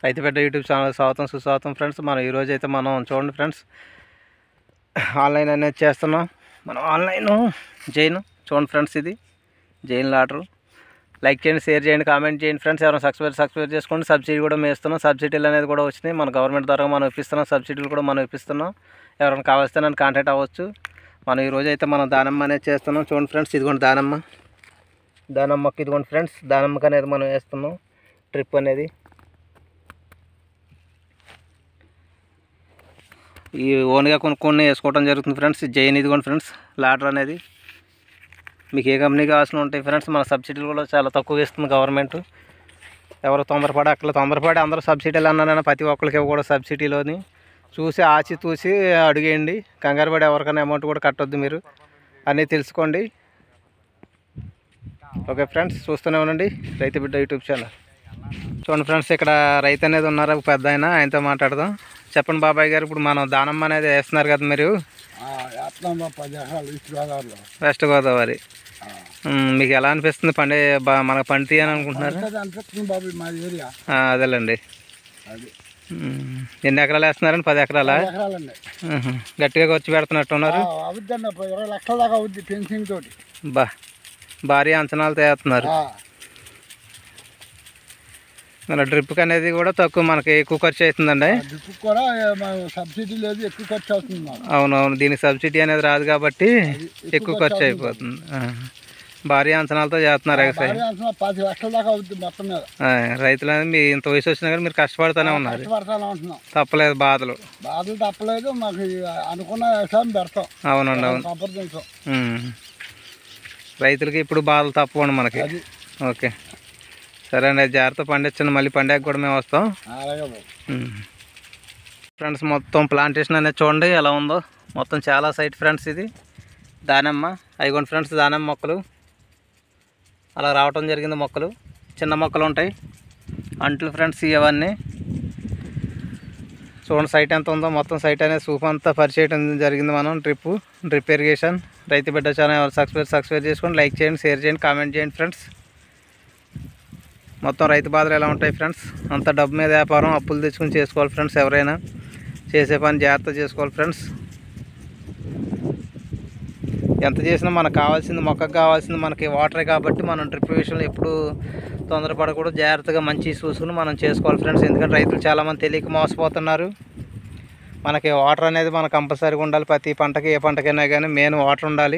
రైతు బిడ్డ YouTube channel స్వాగతం సుస్వాగతం ఫ్రెండ్స్ మనం ఈరోజు అయితే మనం చూడండి ఫ్రెండ్స్ ఆన్లైన్ అనేది చేస్తున్నాం మనం ఆన్లైన్ జైన్ చూడండి ఫ్రెండ్స్ ఇది జైన్ లాటరు లైక్ చేయండి షేర్ చేయండి కామెంట్ చేయండి ఫ్రెండ్స్ ఎవరైనా సబ్స్క్రైబ్ సబ్స్క్రైబ్ చేసుకోండి సబ్సిడీ కూడా మేము ఇస్తున్నాం సబ్సిడీలు అనేది కూడా వచ్చినాయి మన గవర్నమెంట్ ద్వారా మనం ఇప్పిస్తున్నాం సబ్సిడీలు కూడా మనం ఇప్పిస్తున్నాం ఎవరైనా కావాల్స్తే నన్ను కాంటాక్ట్ అవ్వచ్చు మనం ఈరోజు అయితే మనం దానమ్మ అనేది చేస్తున్నాం చూడండి ఫ్రెండ్స్ ఇదిగోండి దానమ్మ దానమ్మకి ఇదిగోండి ఫ్రెండ్స్ దానమ్మకి అనేది మనం వేస్తున్నాం ట్రిప్ అనేది ఈ ఓన్గా కొనుక్కొని వేసుకోవడం జరుగుతుంది ఫ్రెండ్స్ జైన్ ఇదిగోండి ఫ్రెండ్స్ లాటర్ అనేది మీకు ఏ కంపెనీ కావాల్సిన ఉంటాయి ఫ్రెండ్స్ మన సబ్సిడీలు కూడా చాలా తక్కువ ఇస్తుంది గవర్నమెంట్ ఎవరు తొందరపడి అక్కడ తొందరపడి అందరూ సబ్సిడీలు అన్నానైనా ప్రతి ఒక్కరికి ఇవ్వకూడదు సబ్సిడీలోని చూసి ఆచి తూసి అడిగేయండి కంగారు పడి ఎవరికైనా అమౌంట్ కూడా కట్టొద్దు మీరు అన్నీ తెలుసుకోండి ఓకే ఫ్రెండ్స్ చూస్తూనే ఉండండి రైతు బిడ్డ యూట్యూబ్ ఛానల్ చూడండి ఫ్రెండ్స్ ఇక్కడ రైతు అనేది ఉన్నారు ఒక పెద్ద ఆయన ఆయనతో మాట్లాడదాం చెప్పండి బాబాయ్ గారు ఇప్పుడు మనం దానమ్మ అనేది వేస్తున్నారు కదా మీరు ఎట్లా పది ఎకరాలు ఈస్ట్ గోదావరిలో వెస్ట్ గోదావరి ఉమ్, మీకు ఎలా అనిపిస్తుంది పండే బా మనకు పండుతాయి అని అనుకుంటున్నారు అంతది అనిపిస్తుంది బాబు మా ఏరియా ఆ, అదేలేండి అది ఉమ్, ఎన్ని ఎకరాలు వేస్తున్నారండి పది ఎకరాలా పది ఎకరాలండి ఉహు, గట్టిగా ఖర్చు పెడుతున్నట్టు ఉన్నారు అవుద్దండి ఇరవై లక్షల దాకా అవుద్ది ఫెన్సింగ్ తోటి బా భారీ అంచనాలతో వేస్తున్నారు ఆ, మన డ్రిప్కి అనేది కూడా తక్కువ మనకి ఎక్కువ ఖర్చు అవుతుందండి ఆ డ్రిప్ కూడా ఏ, మన సబ్సిడీ లేదు ఎక్కువ ఖర్చు అవుతుంది మాకు అవునవును దీనికి సబ్సిడీ అనేది రాదు కాబట్టి ఎక్కువ ఖర్చు అయిపోతుంది ఆ. భారీ అంచనాలతో చేస్తున్నారు ఎగసాయం భారీ అంచనా పది లక్షల దాకా అవుద్ది మొత్తం మీద ఆ, రైతులు అనేది మీ ఇంత వయసు వచ్చినా కానీ మీరు కష్టపడుతూనే ఉన్నారు కష్టపడతాను అంటున్నాం తప్పలేదు బాధలు బాధలు తప్పలేదు మాకు ఈ అనుకున్న వ్యవసాయం పెడతాం అవునండి అవును సంప్రదించాం ఉమ్. రైతులకి ఇప్పుడు బాధలు తప్పవండి మనకి అది ఓకే సరే అండి జాగ్రత్త పండించండి మళ్ళీ పండగ కూడా మేము వస్తాం అలాగే బాబు ఫ్రెండ్స్ మొత్తం ప్లాంటేషన్ అనేది చూడండి ఎలా ఉందో మొత్తం చాలా సైట్ ఫ్రెండ్స్ ఇది దానిమ్మ అయిగోండి ఫ్రెండ్స్ దానిమ్మ మొక్కలు అలా రావటం జరిగింది మొక్కలు చిన్న మొక్కలు ఉంటాయి అంట్లు ఫ్రెండ్స్ ఇవన్నీ చూడండి సైట్ ఎంత ఉందో మొత్తం సైట్ అనేది సూప్ అంతా పరిచేయడం జరిగింది మనం డ్రిప్ డ్రిప్ ఇరిగేషన్ రైతు బిడ్డ ఛానల్ ఎవరు సబ్స్క్రైబ్ సబ్స్క్రైబ్ చేసుకోండి లైక్ చేయండి షేర్ చేయండి కామెంట్ చేయండి ఫ్రెండ్స్ మొత్తం రైతు బాధలు ఎలా ఉంటాయి ఫ్రెండ్స్ అంత డబ్బు మీద వ్యాపారం అప్పులు తెచ్చుకుని చేసుకోవాలి ఫ్రెండ్స్ ఎవరైనా చేసే పని జాగ్రత్త చేసుకోవాలి ఫ్రెండ్స్ ఎంత చేసినా మనకు కావాల్సింది మొక్కకు కావాల్సింది మనకి వాటరే కాబట్టి మనం డ్రిప్ విషయంలో ఎప్పుడు తొందరపడకూడదు జాగ్రత్తగా మంచి చూసుకుని మనం చేసుకోవాలి ఫ్రెండ్స్ ఎందుకంటే రైతులు చాలామంది తెలియక మోసపోతున్నారు మనకి వాటర్ అనేది మనకు కంపల్సరీగా ఉండాలి ప్రతి పంటకి ఏ పంటకైనా కానీ మెయిన్ వాటర్ ఉండాలి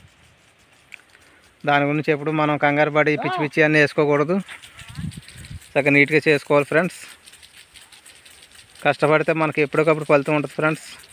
దాని గురించి ఎప్పుడు మనం కంగారు పడి పిచ్చి పిచ్చి అన్నీ వేసుకోకూడదు చక్కగా నీట్గా చేసుకోవాలి ఫ్రెండ్స్ కష్టపడితే మనకి ఎప్పటికప్పుడు ఫలితం ఉంటుంది ఫ్రెండ్స్